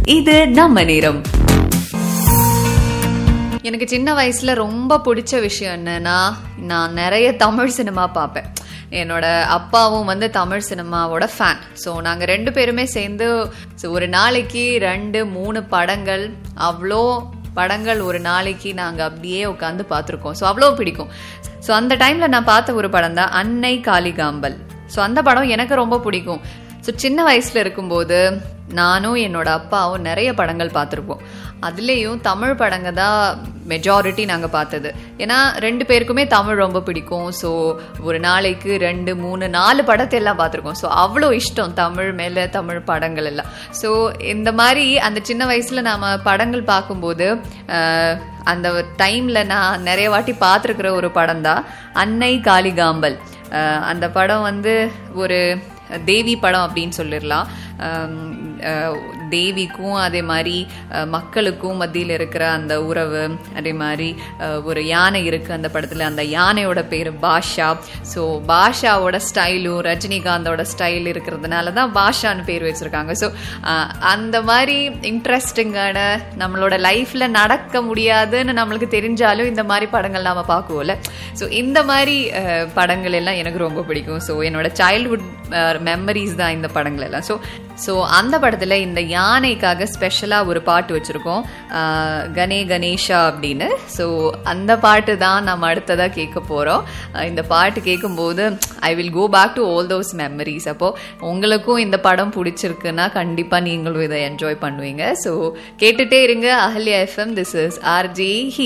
இது நம்ம நேரம் எனக்கு சின்ன வயசுல ரொம்ப பிடிச்ச விஷயம் என்னன்னா நான் நிறைய தமிழ் சினிமா பார்ப்பேன் என்னோட அப்பாவும் வந்து தமிழ் சினிமாவோட ஃபேன் ஸோ நாங்கள் ரெண்டு பேருமே சேர்ந்து so ஒரு நாளைக்கு ரெண்டு மூணு படங்கள் அவ்வளோ படங்கள் ஒரு நாளைக்கு நாங்கள் அப்படியே உட்காந்து பார்த்துருக்கோம் ஸோ அவ்வளோ பிடிக்கும் ஸோ அந்த டைமில் நான் பார்த்த ஒரு படம் தான் அன்னை காளிகாம்பல் ஸோ அந்த படம் எனக்கு ரொம்ப பிடிக்கும் ஸோ சின்ன வயசில் இருக்கும்போது நானும் என்னோட அப்பாவும் நிறைய படங்கள் பார்த்துருப்போம் அதுலேயும் தமிழ் படங்க தான் மெஜாரிட்டி நாங்கள் பார்த்தது ஏன்னா ரெண்டு பேருக்குமே தமிழ் ரொம்ப பிடிக்கும் ஸோ ஒரு நாளைக்கு ரெண்டு மூணு நாலு படத்தை எல்லாம் பார்த்துருக்கோம் ஸோ அவ்வளோ இஷ்டம் தமிழ் மேலே தமிழ் படங்கள் எல்லாம் ஸோ இந்த மாதிரி அந்த சின்ன வயசில் நாம் படங்கள் பார்க்கும்போது அஹ், அந்த டைமில் நான் நிறைய வாட்டி பார்த்துருக்குற ஒரு படம் தான் அன்னை காளிகாம்பல் அஹ், அந்த படம் வந்து ஒரு தேவி படம் அப்படின்னு சொல்லிடலாம் ஆம், அஹ், தேவிக்கும் அதே மாதிரி அஹ், மக்களுக்கும் மத்தியில் இருக்கிற அந்த உறவு அதே மாதிரி அஹ், ஒரு யானை இருக்கு அந்த படத்தில் அந்த யானையோட பேர் பாஷா ஸோ பாஷாவோட ஸ்டைலும் ரஜினிகாந்தோட ஸ்டைல் இருக்கிறதுனால தான் பாஷான்னு பேர் வச்சிருக்காங்க ஸோ அந்த மாதிரி இன்ட்ரெஸ்டிங்கான நம்மளோட லைஃப்ல நடக்க முடியாதுன்னு நம்மளுக்கு தெரிஞ்சாலும் இந்த மாதிரி படங்கள் நாம பார்க்குவோம்ல ஸோ இந்த மாதிரி அஹ், படங்கள் எல்லாம் எனக்கு ரொம்ப பிடிக்கும் ஸோ என்னோட சைல்ட்ஹுட் மெமரிஸ் தான் இந்த படங்கள் எல்லாம் ஸோ ஸோ அந்த படத்தில் இந்த யானைக்காக ஸ்பெஷலாக ஒரு பாட்டு வச்சுருக்கோம் ஆஹ், கணே கணேஷா அப்படின்னு ஸோ அந்த பாட்டு தான் நம்ம அடுத்ததாக கேட்க போகிறோம் இந்த பாட்டு கேட்கும்போது I will go back to all those memories அப்போது உங்களுக்கும் இந்த படம் பிடிச்சிருக்குன்னா கண்டிப்பாக நீங்களும் இதை என்ஜாய் பண்ணுவீங்க ஸோ கேட்டுட்டே இருங்க Ahalya FM this is RJ